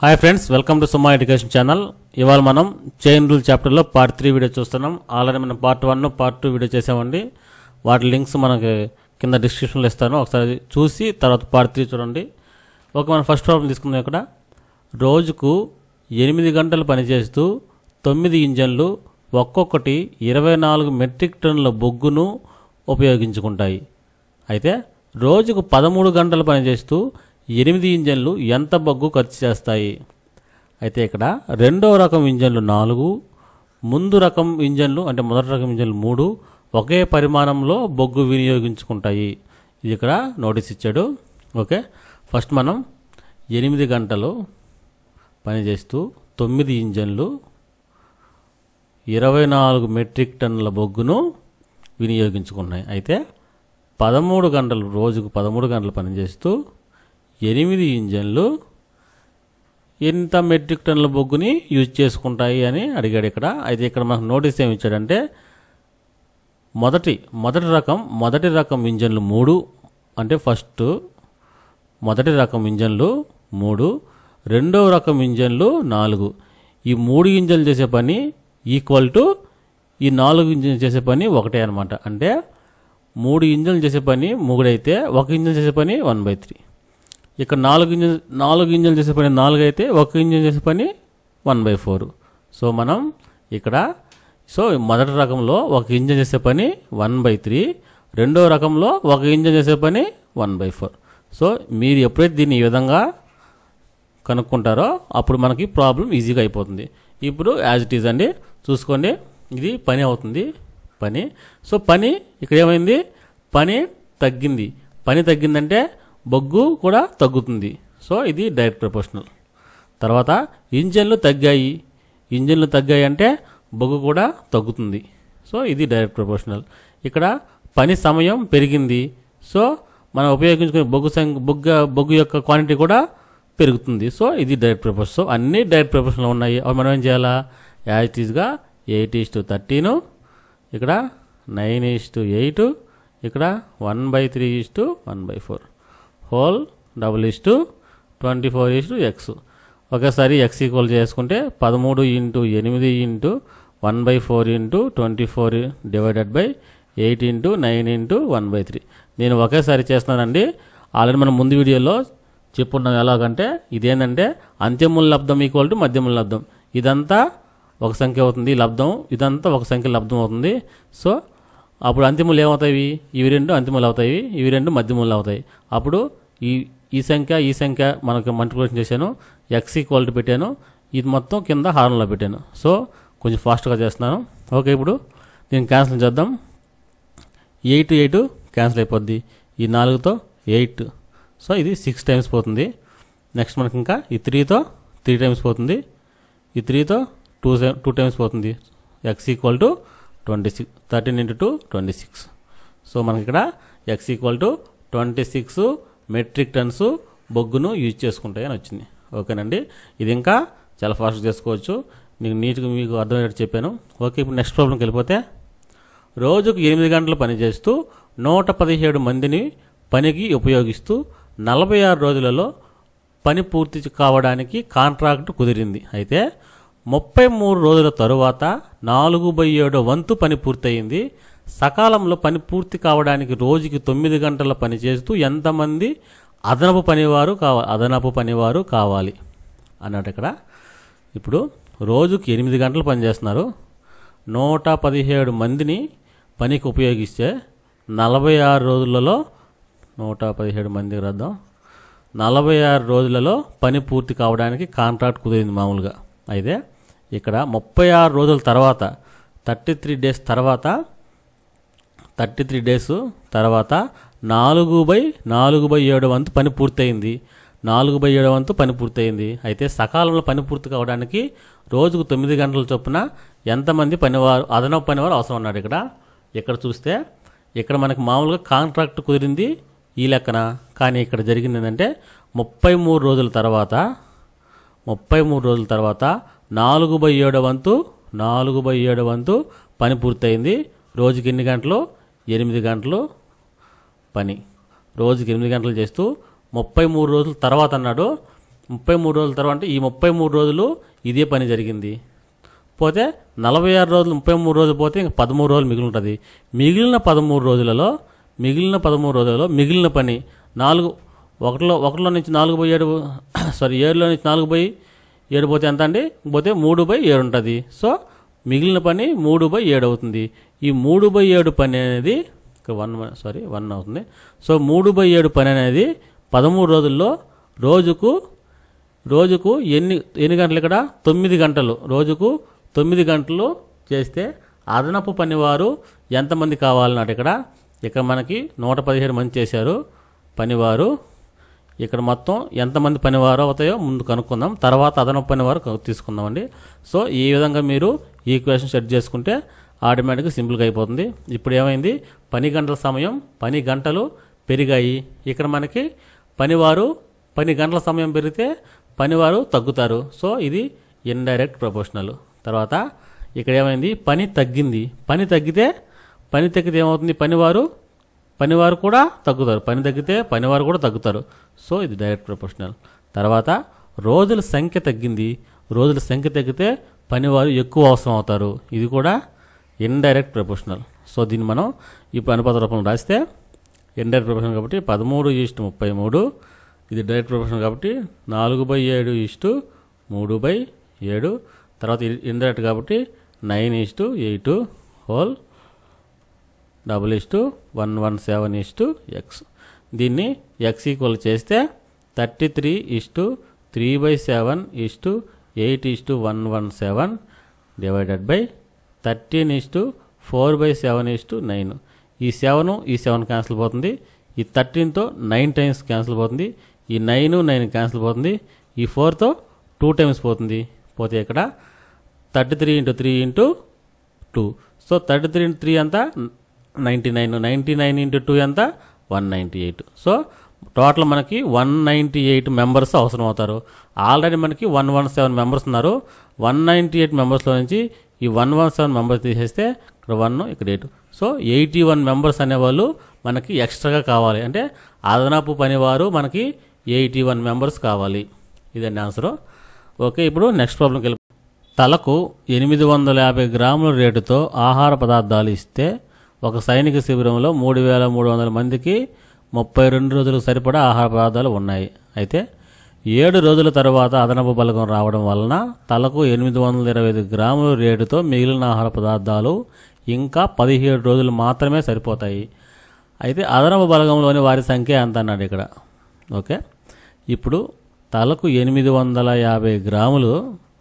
hi friends welcome to Suma education channel ఇవాళ మనం chain rule చాప్టర్లో పార్ట్ త్రీ వీడియో చూస్తున్నాం ఆల్రెడీ మనం part one part two video చేసామండి వాటి లింక్స్ మనకి కింద డిస్క్రిప్షన్లో ఇస్తాను ఒకసారి చూసి తర్వాత పార్ట్ త్రీ చూడండి ఓకే మనం ఫస్ట్ ప్రాబ్లం తీసుకుందాం ఇక్కడ రోజుకు ఎనిమిది గంటలు పనిచేస్తూ తొమ్మిది ఇంజన్లు ఒక్కొక్కటి ఇరవై నాలుగు మెట్రిక్ టన్నుల బొగ్గును ఉపయోగించుకుంటాయి అయితే రోజుకు పదమూడు గంటలు పనిచేస్తూ ఎనిమిది ఇంజన్లు ఎంత బొగ్గు ఖర్చు చేస్తాయి అయితే ఇక్కడ రెండో రకం ఇంజన్లు నాలుగు ముందు రకం ఇంజన్లు అంటే మొదటి రకం ఇంజన్లు మూడు ఒకే పరిమాణంలో బొగ్గు వినియోగించుకుంటాయి ఇది ఇక్కడ నోటీస్ ఇచ్చాడు ఓకే ఫస్ట్ మనం ఎనిమిది గంటలు పనిచేస్తూ తొమ్మిది ఇంజన్లు ఇరవై నాలుగు మెట్రిక్ టన్నుల బొగ్గును వినియోగించుకున్నాయి అయితే పదమూడు గంటలు రోజుకు పదమూడు గంటలు పనిచేస్తూ ఎనిమిది ఇంజన్లు ఎంత మెట్రిక్ టన్నుల బొగ్గుని యూజ్ చేసుకుంటాయి అని అడిగాడు ఇక్కడ అయితే ఇక్కడ మనకు నోటీస్ ఏమి ఇచ్చాడంటే మొదటి మొదటి రకం మొదటి రకం ఇంజన్లు మూడు అంటే ఫస్ట్ మొదటి రకం ఇంజన్లు మూడు రెండవ రకం ఇంజన్లు నాలుగు ఈ మూడు ఇంజన్లు చేసే పని ఈక్వల్ టు ఈ నాలుగు ఇంజన్లు చేసే పని ఒకటే అనమాట అంటే మూడు ఇంజన్లు చేసే పని మూడైతే ఒక ఇంజన్ చేసే పని వన్ బై త్రీ ఇక్కడ నాలుగు ఇంజన్ నాలుగు ఇంజన్లు చేసే పని నాలుగు అయితే ఒక ఇంజన్ చేసే పని వన్ బై ఫోర్ సో మనం ఇక్కడ సో మొదటి రకంలో ఒక ఇంజన్ చేసే పని వన్ బై త్రీ రెండో రకంలో ఒక ఇంజన్ చేసే పని వన్ బై ఫోర్ సో మీరు ఎప్పుడైతే దీన్ని ఈ విధంగా కనుక్కుంటారో అప్పుడు మనకి ప్రాబ్లం ఈజీగా అయిపోతుంది ఇప్పుడు యాజ్ ఇట్ ఈజ్ అండి చూసుకోండి ఇది పని అవుతుంది పని సో పని ఇక్కడ ఏమైంది పని తగ్గింది పని తగ్గిందంటే బొగ్గు కూడా తగ్గుతుంది సో ఇది డైరెక్ట్ ప్రపోర్షనల్ తర్వాత ఇంజన్లు తగ్గాయి ఇంజన్లు తగ్గాయి అంటే బొగ్గు కూడా తగ్గుతుంది సో ఇది డైరెక్ట్ ప్రపోర్షనల్ ఇక్కడ పని సమయం పెరిగింది సో మనం ఉపయోగించుకునే బొగ్గు సంఖ్య బొగ్గ బొగ్గు యొక్క క్వాంటిటీ కూడా పెరుగుతుంది సో ఇది డైరెక్ట్ ప్రపోర్షన్ సో అన్నీ డైరెక్ట్ ప్రపోర్షన్లో ఉన్నాయి అవి మనం ఏం చేయాలా యాజ్ ఇట్ ఈస్గా ఎయిట్ ఈస్ టు థర్టీను ఇక్కడ నైన్ ఈస్ టు ఎయిట్ ఇక్కడ one by three is to one by four whole double is to twenty four is to X ఒకేసారి ఎక్స్ ఈక్వల్ చేసుకుంటే పదమూడు ఇంటూ ఎనిమిది into one by four into twenty four divided by eight into nine into one by three నేను ఒకేసారి చేస్తున్నానండి already మనం ముందు వీడియోలో చెప్పున్నాం ఎలాగంటే ఇదేంటంటే అంత్యముల లబ్ధం ఈక్వల్ టు మధ్యముల లబ్ధం ఇదంతా ఒక సంఖ్య అవుతుంది లబ్ధం ఇదంతా ఒక సంఖ్య లబ్ధం అవుతుంది సో అప్పుడు అంతిములు ఏమవుతాయి ఇవి రెండు అంతిములు అవుతాయి ఇవి రెండు మధ్యములు అవుతాయి అప్పుడు ఈ ఈ సంఖ్య ఈ సంఖ్య మనకు మల్టిప్లికేషన్ చేశాను ఎక్స్ ఈక్వల్ టు పెట్టాను ఇది మొత్తం కింద హారంలో పెట్టాను సో కొంచెం ఫాస్ట్గా చేస్తున్నాను ఓకే ఇప్పుడు దీన్ని క్యాన్సిల్ చేద్దాం ఎయిట్ ఎయిట్ క్యాన్సిల్ అయిపోద్ది ఈ నాలుగుతో ఎయిట్ సో ఇది సిక్స్ టైమ్స్ పోతుంది నెక్స్ట్ మనకి ఇంకా ఈ త్రీతో త్రీ టైమ్స్ పోతుంది ఈ త్రీతో టూ టూ టైమ్స్ పోతుంది X equal to twenty six thirteen into two twenty six so మనకి ఇక్కడ X equal to twenty six metric tons బొగ్గును యూజ్ చేసుకుంటాయి అని వచ్చింది ఓకేనండి ఇది ఇంకా చాలా ఫాస్ట్గా చేసుకోవచ్చు నీకు నీట్గా మీకు అర్థమయ్యేట్టు చెప్పాను ఓకే ఇప్పుడు నెక్స్ట్ ప్రాబ్లంకి వెళ్ళిపోతే రోజుకు ఎనిమిది గంటలు పనిచేస్తూ నూట పదిహేడు మందిని పనికి ఉపయోగిస్తూ నలభై ఆరు రోజులలో పని పూర్తి కావడానికి కాంట్రాక్ట్ కుదిరింది అయితే ముప్పై మూడు రోజుల తరువాత నాలుగు బై ఏడో వంతు పని పూర్తయింది సకాలంలో పని పూర్తి కావడానికి రోజుకి తొమ్మిది గంటల పని చేస్తూ ఎంతమంది అదనపు పనివారు కావాలి అదనపు పనివారు కావాలి అన్నట్టు ఇక్కడ ఇప్పుడు రోజుకి ఎనిమిది గంటలు పనిచేస్తున్నారు నూట పదిహేడు మందిని పనికి ఉపయోగిస్తే నలభై ఆరు రోజులలో నూట పదిహేడు మందికి రద్దాం నలభై ఆరు రోజులలో పని పూర్తి కావడానికి కాంట్రాక్ట్ కుదిరింది మామూలుగా అయితే ఇక్కడ ముప్పై ఆరు రోజుల తర్వాత థర్టీ త్రీ డేస్ తర్వాత థర్టీ త్రీ డేస్ తర్వాత నాలుగు బై నాలుగు బై ఏడు వంతు పని పూర్తయింది నాలుగు బై ఏడు వంతు పని పూర్తయింది అయితే సకాలంలో పని పూర్తి కావడానికి రోజుకు తొమ్మిది గంటల చొప్పున ఎంతమంది పనివారు అదనపు పనివారు అవసరం ఉన్నాడు ఇక్కడ ఇక్కడ చూస్తే ఇక్కడ మనకి మామూలుగా కాంట్రాక్ట్ కుదిరింది ఈ లెక్కన కానీ ఇక్కడ జరిగింది ఏంటంటే ముప్పై మూడు రోజుల తర్వాత ముప్పై మూడు రోజుల తర్వాత నాలుగు బై ఏడు వంతు నాలుగు బై ఏడు వంతు పని పూర్తయింది రోజుకి ఎన్ని గంటలు ఎనిమిది గంటలు పని రోజుకి ఎనిమిది గంటలు చేస్తూ ముప్పై మూడు రోజుల తర్వాత అన్నాడు ముప్పై మూడు రోజుల తర్వాత అంటే ఈ ముప్పై మూడు రోజులు ఇదే పని జరిగింది పోతే నలభై ఆరు రోజులు ముప్పై మూడు రోజులు పోతే ఇంకా పదమూడు రోజులు మిగిలి ఉంటుంది మిగిలిన పదమూడు రోజులలో మిగిలిన పదమూడు రోజులలో మిగిలిన పని నాలుగు ఒకటిలో ఒకటిలో నుంచి నాలుగు పోయి ఏడు సారీ ఏడులో నుంచి నాలుగు పోయి ఏడు పోతే ఎంత అండి పోతే మూడు బై ఏడు ఉంటుంది సో మిగిలిన పని మూడు బై ఏడు అవుతుంది ఈ మూడు బై ఏడు పని అనేది ఇక్కడ వన్ సారీ వన్ అవుతుంది సో మూడు బై ఏడు పని అనేది పదమూడు రోజుల్లో రోజుకు రోజుకు ఎన్ని ఎన్ని గంటలు ఇక్కడ తొమ్మిది గంటలు రోజుకు తొమ్మిది గంటలు చేస్తే అదనపు పనివారు ఎంతమంది కావాలన్నట్టు ఇక్కడ ఇక్కడ మనకి నూట పదిహేడు మంది చేశారు పనివారు ఇక్కడ మొత్తం ఎంతమంది పనివారు అవుతాయో ముందు కనుక్కుందాం తర్వాత అదనపు పనివారు క- తీసుకుందామండి సో ఈ విధంగా మీరు ఈ ఈక్వేషన్ సెట్ చేసుకుంటే ఆటోమేటిక్గా సింపుల్గా అయిపోతుంది ఇప్పుడు ఏమైంది పని గంటల సమయం పని గంటలు పెరిగాయి ఇక్కడ మనకి పనివారు పని గంటల సమయం పెరిగితే పనివారు తగ్గుతారు సో ఇది ఇండైరెక్ట్ ప్రపోర్షనల్ తర్వాత ఇక్కడ ఏమైంది పని తగ్గింది పని తగ్గితే పని తగ్గితే ఏమవుతుంది పనివారు పనివారు కూడా తగ్గుతారు పని తగ్గితే పనివారు కూడా తగ్గుతారు సో ఇది డైరెక్ట్ ప్రపోర్షనల్ తర్వాత రోజుల సంఖ్య తగ్గింది రోజుల సంఖ్య తగ్గితే పనివారు ఎక్కువ అవసరం అవుతారు ఇది కూడా ఇండైరెక్ట్ ప్రపోర్షనల్ సో దీన్ని మనం ఇప్పుడు అనుపాత రూపంలో రాస్తే ఇండైరెక్ట్ ప్రపోర్షనల్ కాబట్టి పదమూడు ఈస్ట్ ముప్పై మూడు ఇది డైరెక్ట్ ప్రపోర్షనల్ కాబట్టి నాలుగు బై ఏడు ఈస్టు మూడు బై ఏడు తర్వాత ఇండైరెక్ట్ కాబట్టి nine is to eight whole double is to one one seven is to X దీన్ని ఎక్స్ ఈక్వల్ చేస్తే thirty three is to three by seven is to eight is to one one seven divided by thirteen is to four by seven is to nine ఈ seven ఈ seven cancel పోతుంది ఈ థర్టీన్తో nine times cancel పోతుంది ఈ nine nine cancel పోతుంది ఈ ఫోర్తో two times పోతుంది పోతే ఇక్కడ thirty three into three into two so thirty three into three అంతా ninety nine ninety nine into two ఎంత one ninety eight so total మనకి వన్ నైంటీ ఎయిట్ మెంబర్స్ అవసరం అవుతారు ఆల్రెడీ మనకి వన్ వన్ సెవెన్ మెంబర్స్ ఉన్నారు one ninety eight మెంబర్స్లో నుంచి ఈ వన్ వన్ సెవెన్ మెంబర్స్ తీసేస్తే ఇక్కడ వన్ ఇక్కడ eight so eighty one members అనేవాళ్ళు మనకి ఎక్స్ట్రాగా కావాలి అంటే అదనపు పనివారు మనకి ఎయిటీ వన్ మెంబర్స్ కావాలి ఇదండి ఆన్సరు ఓకే ఇప్పుడు నెక్స్ట్ ప్రాబ్లంకి వెళ్ళి తలకు ఎనిమిది వందల యాభై గ్రాముల రేటుతో ఆహార పదార్థాలు ఇస్తే ఒక సైనిక శిబిరంలో మూడు వేల మూడు వందల మందికి ముప్పై రెండు రోజులకు సరిపడా ఆహార పదార్థాలు ఉన్నాయి అయితే ఏడు రోజుల తర్వాత అదనపు బలగం రావడం వలన తలకు ఎనిమిది వందల ఇరవై ఐదు గ్రాముల రేటుతో మిగిలిన ఆహార పదార్థాలు ఇంకా పదిహేడు రోజులు మాత్రమే సరిపోతాయి అయితే అదనపు బలగంలోని వారి సంఖ్య ఎంత అన్నాడు ఇక్కడ ఓకే ఇప్పుడు తలకు ఎనిమిది వందల యాభై గ్రాములు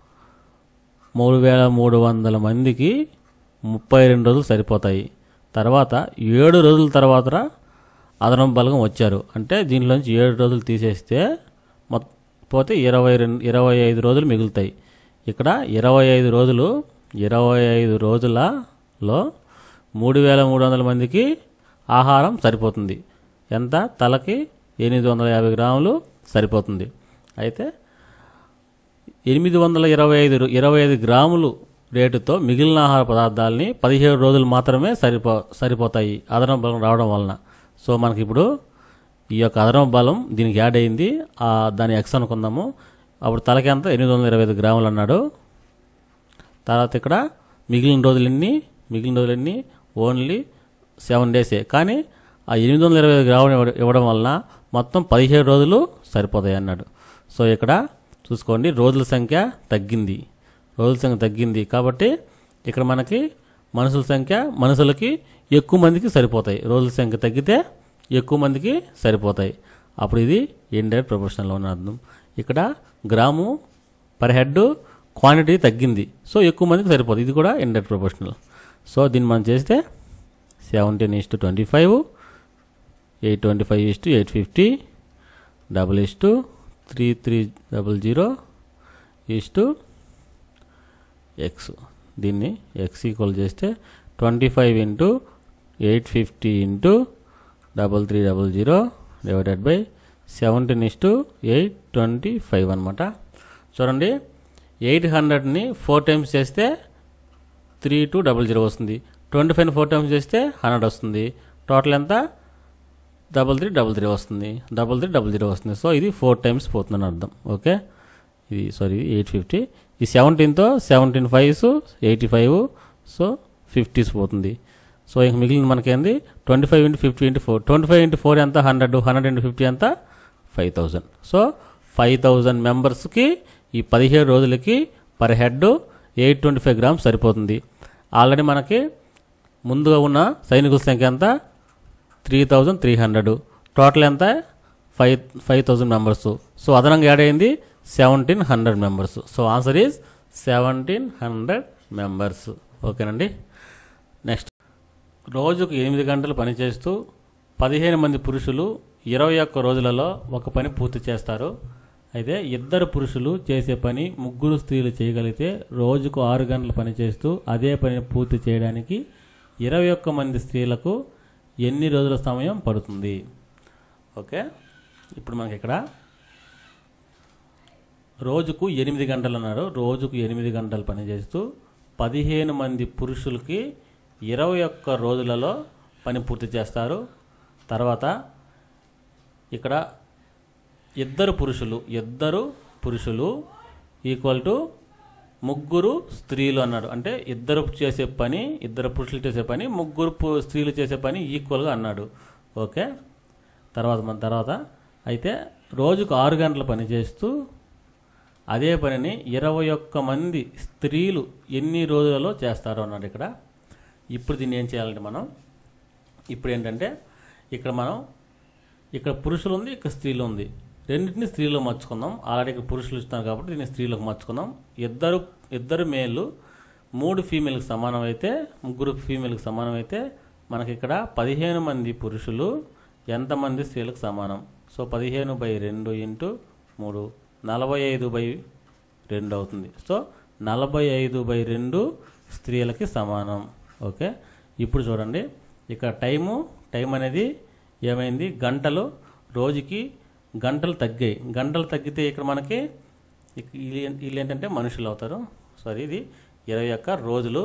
మూడు వేల మూడు వందల మందికి ముప్పై రెండు రోజులు సరిపోతాయి తర్వాత ఏడు రోజుల తర్వాత అదనపు బలగం వచ్చారు అంటే దీంట్లోంచి ఏడు రోజులు తీసేస్తే మొత్తం పోతే ఇరవై రెండు ఇరవై ఐదు రోజులు మిగులుతాయి ఇక్కడ ఇరవై ఐదు రోజులు ఇరవై ఐదు రోజులలో మూడు వేల మూడు వందల మందికి ఆహారం సరిపోతుంది ఎంత తలకి ఎనిమిది వందల యాభై గ్రాములు సరిపోతుంది అయితే ఎనిమిది వందల ఇరవై ఐదు ఇరవై ఐదు గ్రాములు రేటుతో మిగిలిన ఆహార పదార్థాలని పదిహేడు రోజులు మాత్రమే సరిపో సరిపోతాయి అదనపు బలం రావడం వలన సో మనకి ఇప్పుడు ఈ యొక్క అదనపు బలం దీనికి యాడ్ అయింది ఆ దాని ఎక్స్ అనుకుందాము అప్పుడు తలకి ఎంత ఎనిమిది వందల ఇరవై ఐదు గ్రాములు అన్నాడు తర్వాత ఇక్కడ మిగిలిన రోజులన్నీ మిగిలిన రోజులన్నీ ఓన్లీ సెవెన్ డేసే కానీ ఆ ఎనిమిది వందల ఇరవై ఐదు గ్రాములు ఇవ్వడం- ఇవ్వడం వలన మొత్తం పదిహేడు రోజులు సరిపోతాయి అన్నాడు సో ఇక్కడ చూసుకోండి రోజుల సంఖ్య తగ్గింది రోజుల సంఖ్య తగ్గింది కాబట్టి ఇక్కడ మనకి మనుషుల సంఖ్య మనుషులకి ఎక్కువ మందికి సరిపోతాయి రోజుల సంఖ్య తగ్గితే ఎక్కువ మందికి సరిపోతాయి అప్పుడు ఇది ఇండైరెక్ట్ ప్రొపోర్షనల్లో ఉన్న అర్థం ఇక్కడ గ్రాము పర్ హెడ్ క్వాంటిటీ తగ్గింది సో ఎక్కువ మందికి సరిపోతుంది ఇది కూడా ఇండైరెక్ట్ ప్రొపోర్షనల్ సో దీన్ని మనం చేస్తే seventeen is to twenty five eight twenty five is to eight fifty double is to three three double zero is to X దీన్ని ఎక్స్ ఈక్వల్ చేస్తే twenty five into eight fifty into double three double zero divided by seventeen is to eight twenty five అనమాట చూడండి eight హండ్రెడ్ని four times చేస్తే three two double zero వస్తుంది twenty five four times చేస్తే hundred వస్తుంది total ఎంత double three double three వస్తుంది double three double zero వస్తుంది సో ఇది ఫోర్ టైమ్స్ పోతుందని అర్థం ఓకే ఇది సారీ ఎయిట్ ఫిఫ్టీ ఈ సెవెంటీన్తో seventeen fives eighty five so fifties పోతుంది సో ఇంక మిగిలిన మనకేంది twenty five into fifty into four twenty five into four ఎంత హండ్రెడ్ హండ్రెడ్ ఇంటూ ఫిఫ్టీ ఎంత five thousand so five thousand మెంబర్స్కి ఈ పదిహేడు రోజులకి per head eight twenty five grams సరిపోతుంది ఆల్రెడీ మనకి ముందుగా ఉన్న సైనికుల సంఖ్య ఎంత three thousand three hundred total ఎంత five five thousand members so అదనంగా యాడ్ అయింది seventeen hundred members so answer is seventeen hundred members ఓకేనండి నెక్స్ట్ రోజుకు ఎనిమిది గంటలు పనిచేస్తూ పదిహేను మంది పురుషులు ఇరవై ఒక్క రోజులలో ఒక పని పూర్తి చేస్తారు అయితే ఇద్దరు పురుషులు చేసే పని ముగ్గురు స్త్రీలు చేయగలిగితే రోజుకు ఆరు గంటలు పని చేస్తూ అదే పనిని పూర్తి చేయడానికి ఇరవై ఒక్క మంది స్త్రీలకు ఎన్ని రోజుల సమయం పడుతుంది ఓకే ఇప్పుడు మనకి ఇక్కడ రోజుకు ఎనిమిది గంటలు అన్నారు రోజుకు ఎనిమిది గంటలు పనిచేస్తూ పదిహేను మంది పురుషులకి ఇరవై ఒక్క రోజులలో పని పూర్తి చేస్తారు తర్వాత ఇక్కడ ఇద్దరు పురుషులు ఇద్దరు పురుషులు ఈక్వల్ టు ముగ్గురు స్త్రీలు అన్నాడు అంటే ఇద్దరు చేసే పని ఇద్దరు పురుషులు చేసే పని ముగ్గురు పు- స్త్రీలు చేసే పని ఈక్వల్గా అన్నాడు ఓకే తర్వాత మన తర్వాత అయితే రోజుకు ఆరు గంటల పని చేస్తూ అదే పనిని ఇరవై ఒక్క మంది స్త్రీలు ఎన్ని రోజులలో చేస్తారో అన్నాడు ఇక్కడ ఇప్పుడు దీన్ని ఏం చేయాలంటే మనం ఇప్పుడు ఏంటంటే ఇక్కడ మనం ఇక్కడ పురుషులు ఉంది ఇక్కడ స్త్రీలు ఉంది రెండింటిని స్త్రీలో మర్చుకుందాం ఆల్రెడీ ఇక్కడ పురుషులు ఇస్తున్నారు కాబట్టి దీన్ని స్త్రీలకు మర్చుకుందాం ఇద్దరు ఇద్దరు మేలు మూడు ఫీమేల్కి సమానం అయితే ముగ్గురు ఫీమేల్కి సమానం అయితే మనకి ఇక్కడ పదిహేను మంది పురుషులు ఎంతమంది స్త్రీలకు సమానం సో పదిహేను బై రెండు ఇంటూ మూడు నలభై ఐదు బై రెండు అవుతుంది సో నలభై ఐదు బై రెండు స్త్రీలకి సమానం ఓకే ఇప్పుడు చూడండి ఇక్కడ టైము టైం అనేది ఏమైంది గంటలు రోజుకి గంటలు తగ్గాయి గంటలు తగ్గితే ఇక్కడ మనకి ఇక- వీళ్ళు వీళ్ళు ఏంటంటే మనుషులు అవుతారు సారీ ఇది ఇరవై ఒక్క రోజులు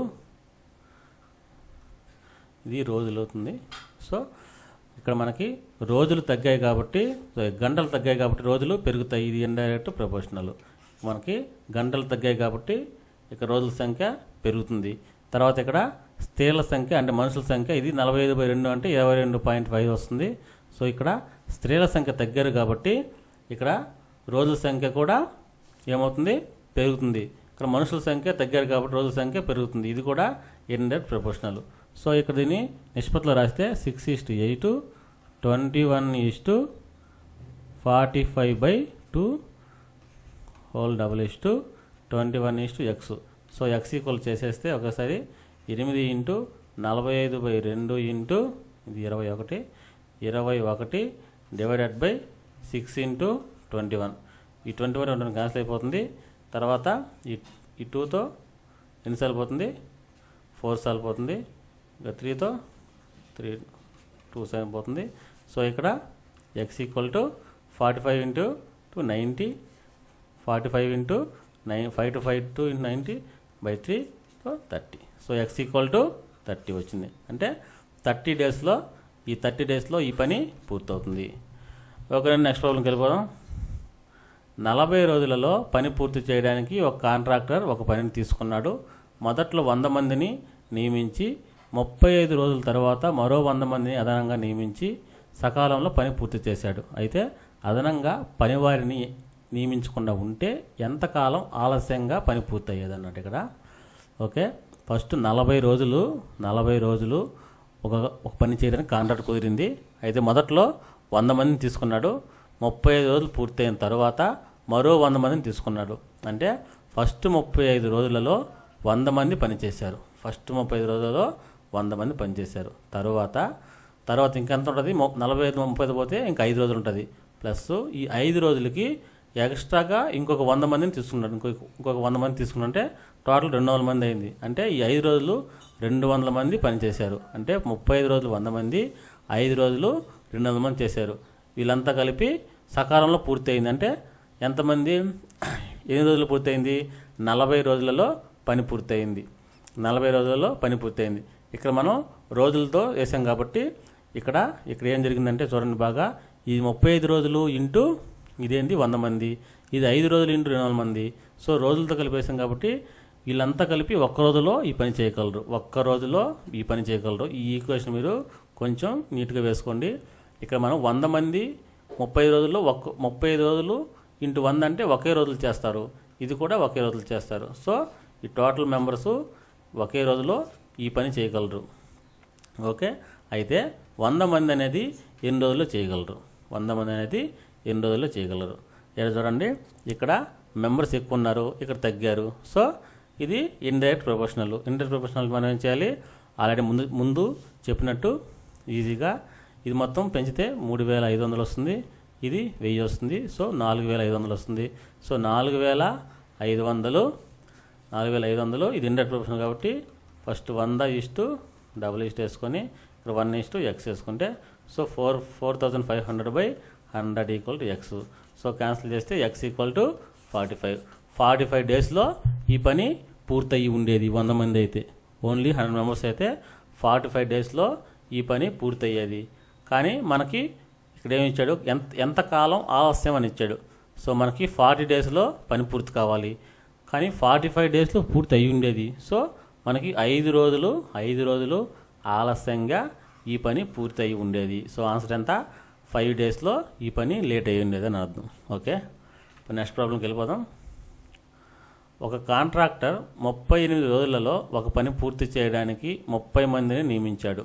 ఇది రోజులు అవుతుంది సో ఇక్కడ మనకి రోజులు తగ్గాయి కాబట్టి sorry, గంటలు తగ్గాయి కాబట్టి రోజులు పెరుగుతాయి ఇది ఇండైరెక్ట్ ప్రపోర్షనల్ మనకి గంటలు తగ్గాయి కాబట్టి ఇక్కడ రోజుల సంఖ్య పెరుగుతుంది తర్వాత ఇక్కడ స్త్రీల సంఖ్య అంటే మనుషుల సంఖ్య ఇది నలభై ఐదు బై రెండు అంటే ఇరవై రెండు పాయింట్ ఫైవ్ వస్తుంది సో ఇక్కడ స్త్రీల సంఖ్య తగ్గారు కాబట్టి ఇక్కడ రోజుల సంఖ్య కూడా ఏమవుతుంది పెరుగుతుంది ఇక్కడ మనుషుల సంఖ్య తగ్గారు కాబట్టి రోజుల సంఖ్య పెరుగుతుంది ఇది కూడా ఇండైరెక్ట్ ప్రపోర్షనల్ సో ఇక్కడ దీన్ని నిష్పత్తిలో రాస్తే six is to eight twenty one is to forty five by two whole double is to twenty one is to X so X equal చేసేస్తే ఒకసారి ఎనిమిది ఇంటూ నలభై ఐదు బై రెండు ఇంటూ ఇది ఇరవై ఒకటి ఇరవై ఒకటి divided by six into twenty one ఈ ట్వంటీ వన్ రెండు క్యాన్సిల్ అయిపోతుంది తర్వాత ఈ ఈ టూతో ఎన్నిసార్లు పోతుంది ఫోర్ సార్లు పోతుంది ఇంకా త్రీతో త్రీ టూ సెవెన్ పోతుంది సో ఇక్కడ X equal to forty five into two ninety forty five into nine five two five two into ninety by three so thirty so X equal to thirty వచ్చింది అంటే thirty డేస్లో ఈ thirty డేస్లో ఈ పని పూర్తవుతుంది ఓకే నెక్స్ట్ ప్రాబ్లంకి వెళ్ళిపోదాం నలభై రోజులలో పని పూర్తి చేయడానికి ఒక కాంట్రాక్టర్ ఒక పనిని తీసుకున్నాడు మొదట్లో వంద మందిని నియమించి ముప్పై ఐదు రోజుల తర్వాత మరో వంద మందిని అదనంగా నియమించి సకాలంలో పని పూర్తి చేశాడు అయితే అదనంగా పనివారిని నియమించకుండా ఉంటే ఎంతకాలం ఆలస్యంగా పని పూర్తయ్యేది అన్నట్టు ఇక్కడ ఓకే ఫస్ట్ నలభై రోజులు నలభై రోజులు ఒక ఒక పని చేయడానికి కాంట్రాక్ట్ కుదిరింది అయితే మొదట్లో వంద మందిని తీసుకున్నాడు ముప్పై ఐదు రోజులు పూర్తయిన తర్వాత మరో వంద మందిని తీసుకున్నాడు అంటే ఫస్ట్ ముప్పై ఐదు రోజులలో వంద మంది పనిచేశారు ఫస్ట్ ముప్పై ఐదు రోజులలో వంద మంది పనిచేశారు తర్వాత తర్వాత ఇంకెంత ఉంటుంది మొ- నలభై ఐదు ముప్పై ఐదు పోతే ఇంకా ఐదు రోజులు ఉంటుంది ప్లస్ ఈ ఐదు రోజులకి ఎక్స్ట్రాగా ఇంకొక వంద మందిని తీసుకున్నాడు ఇంకొక ఇంకొక వంద మంది తీసుకున్నంటే టోటల్ రెండు వందల మంది అయింది అంటే ఈ ఐదు రోజులు రెండు వందల మంది పనిచేశారు అంటే ముప్పై ఐదు రోజులు వంద మంది ఐదు రోజులు రెండు వందల మంది చేశారు వీళ్ళంతా కలిపి సకాలంలో పూర్తి అయింది అంటే ఎంతమంది ఎన్ని రోజులు పూర్తయింది నలభై రోజులలో పని పూర్తయింది నలభై రోజులలో పని పూర్తయింది ఇక్కడ మనం రోజులతో వేసాం కాబట్టి ఇక్కడ ఇక్కడ ఏం జరిగిందంటే చూడండి బాగా ఇది ముప్పై ఐదు రోజులు ఇంటూ ఇదేంటి వంద మంది ఇది ఐదు రోజులు ఇంటూ రెండు వందల మంది సో రోజులతో కలిపేసాం కాబట్టి వీళ్ళంతా కలిపి ఒక్క రోజులో ఈ పని చేయగలరు ఒక్క రోజులో ఈ పని చేయగలరు ఈ ఈక్వేషన్ మీరు కొంచెం నీట్గా వేసుకోండి ఇక్కడ మనం వంద మంది ముప్పై ఐదు రోజుల్లో ఒక్క ముప్పై ఐదు రోజులు ఇంటూ వంద అంటే ఒకే రోజులు చేస్తారు ఇది కూడా ఒకే రోజులు చేస్తారు సో ఈ టోటల్ మెంబర్స్ ఒకే రోజులో ఈ పని చేయగలరు ఓకే అయితే వంద మంది అనేది ఎన్ని రోజుల్లో చేయగలరు వంద మంది అనేది ఎన్ని రోజుల్లో చేయగలరు ఇక్కడ చూడండి ఇక్కడ మెంబర్స్ ఎక్కువ ఉన్నారు ఇక్కడ తగ్గారు సో ఇది ఇండైరెక్ట్ ప్రొఫెషనల్ ఇండైరెక్ట్ ప్రొఫెషనల్ మనం ఏం చేయాలి ఆల్రెడీ ముందు ముందు చెప్పినట్టు ఈజీగా ఇది మొత్తం పెంచితే మూడు వేల ఐదు వందలు వస్తుంది ఇది వెయ్యి వస్తుంది సో నాలుగు వేల ఐదు వందలు వస్తుంది సో నాలుగు వేల ఐదు వందలు నాలుగు వేల ఐదు వందలు ఇది ఇండైరెక్ట్ ప్రొఫెషనల్ కాబట్టి ఫస్ట్ వంద ఇస్టు డబుల్ ఇస్ట్ వేసుకొని ఇక్కడ వన్ ఇస్టు ఎక్స్ వేసుకుంటే so four four thousand five hundred by hundred equal to X so cancel చేస్తే X equal to forty five forty five డేస్లో ఈ పని పూర్తయి ఉండేది వంద మంది అయితే ఓన్లీ హండ్రెడ్ మెంబర్స్ అయితే ఫార్టీ ఫైవ్ డేస్లో ఈ పని పూర్తయ్యేది కానీ మనకి ఇక్కడ ఏమి ఇచ్చాడు ఎంత ఎంత కాలం ఆలస్యం అని ఇచ్చాడు సో మనకి ఫార్టీ డేస్లో పని పూర్తి కావాలి కానీ ఫార్టీ ఫైవ్ డేస్లో పూర్తి అయి ఉండేది సో మనకి ఐదు రోజులు ఐదు రోజులు ఆలస్యంగా ఈ పని పూర్తి అయి ఉండేది సో ఆన్సర్ ఎంత ఫైవ్ డేస్లో ఈ పని లేట్ అయి ఉండేది అని అర్థం ఓకే ఇప్పుడు నెక్స్ట్ ప్రాబ్లంకి వెళ్ళిపోదాం ఒక కాంట్రాక్టర్ ముప్పై ఎనిమిది రోజులలో ఒక పని పూర్తి చేయడానికి ముప్పై మందిని నియమించాడు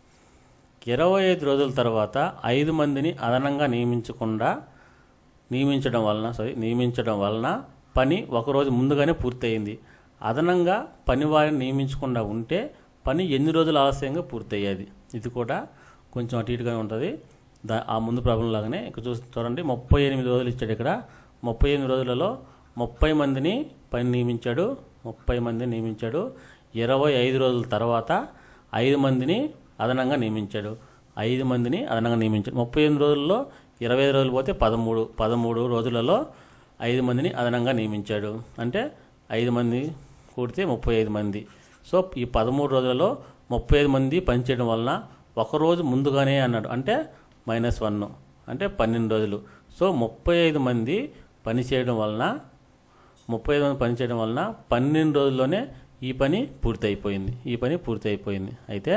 ఇరవై ఐదు రోజుల తర్వాత ఐదు మందిని అదనంగా నియమించకుండా నియమించడం వలన సారీ నియమించడం వలన పని ఒకరోజు ముందుగానే పూర్తయింది అదనంగా పని వారిని నియమించకుండా ఉంటే పని ఎన్ని రోజులు ఆలస్యంగా పూర్తయ్యేది ఇది కూడా కొంచెం అటు ఇటుగానే ఉంటుంది దా ఆ ముందు ప్రాబ్లం లాగానే ఇక్కడ చూసి చూడండి ముప్పై ఎనిమిది రోజులు ఇచ్చాడు ఇక్కడ ముప్పై ఎనిమిది రోజులలో ముప్పై మందిని పని నియమించాడు ముప్పై మందిని నియమించాడు ఇరవై ఐదు రోజుల తర్వాత ఐదు మందిని అదనంగా నియమించాడు ఐదు మందిని అదనంగా నియమించాడు ముప్పై ఎనిమిది రోజుల్లో ఇరవై ఐదు రోజులు పోతే పదమూడు పదమూడు రోజులలో ఐదు మందిని అదనంగా నియమించాడు అంటే ఐదు మంది కూడితే ముప్పై ఐదు మంది సో ఈ పదమూడు రోజులలో ముప్పై ఐదు మంది పనిచేయడం వలన ఒక రోజు ముందుగానే అన్నాడు అంటే మైనస్ వన్ అంటే పన్నెండు రోజులు సో ముప్పై ఐదు మంది పని చేయడం వలన ముప్పై ఐదు మంది పని చేయడం వలన పన్నెండు రోజుల్లోనే ఈ పని పూర్తి అయిపోయింది ఈ పని పూర్తి అయిపోయింది అయితే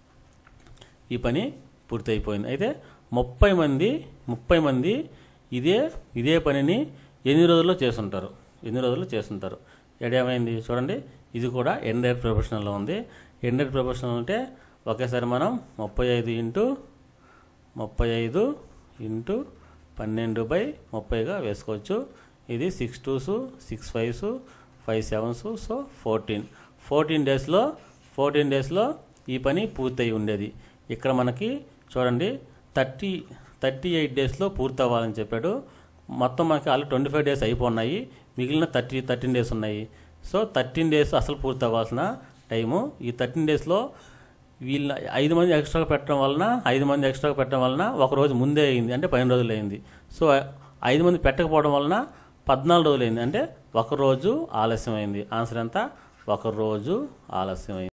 ఈ పని పూర్తి అయిపోయింది అయితే ముప్పై మంది ముప్పై మంది ఇదే ఇదే పనిని ఎన్ని రోజుల్లో చేస్తుంటారు ఎన్ని రోజుల్లో చేస్తుంటారు ఏడేమైంది చూడండి ఇది కూడా ఎండెడ్ ప్రొఫెషనల్లో ఉంది ఎండెడ్ ప్రొఫెషనల్ అంటే ఒకేసారి మనం ముప్పై ఐదు ఇంటూ ముప్పై ఐదు ఇంటూ పన్నెండు బై ముప్పైగా వేసుకోవచ్చు ఇది six twos six fives five sevens so fourteen fourteen డేస్లో ఫోర్టీన్ డేస్లో ఈ పని పూర్తయి ఉండేది ఇక్కడ మనకి చూడండి థర్టీ థర్టీ ఎయిట్ డేస్లో పూర్తి అవ్వాలని చెప్పాడు మొత్తం మనకి ఆల్రెడీ ట్వంటీ ఫైవ్ డేస్ అయిపోన్నాయి మిగిలిన థర్టీ థర్టీన్ డేస్ ఉన్నాయి సో థర్టీన్ డేస్ అసలు పూర్తి అవ్వాల్సిన టైము ఈ థర్టీన్ డేస్లో వీళ్ళ ఐదు మంది ఎక్స్ట్రా పెట్టడం వలన ఐదు మంది ఎక్స్ట్రా పెట్టడం వలన ఒక రోజు ముందే అయింది అంటే పన్నెండు రోజులు అయింది సో ఐదు మంది పెట్టకపోవడం వలన పద్నాలుగు రోజులు అయింది అంటే ఒక రోజు ఆలస్యం అయింది ఆన్సర్ ఎంత ఒక రోజు ఆలస్యం అయింది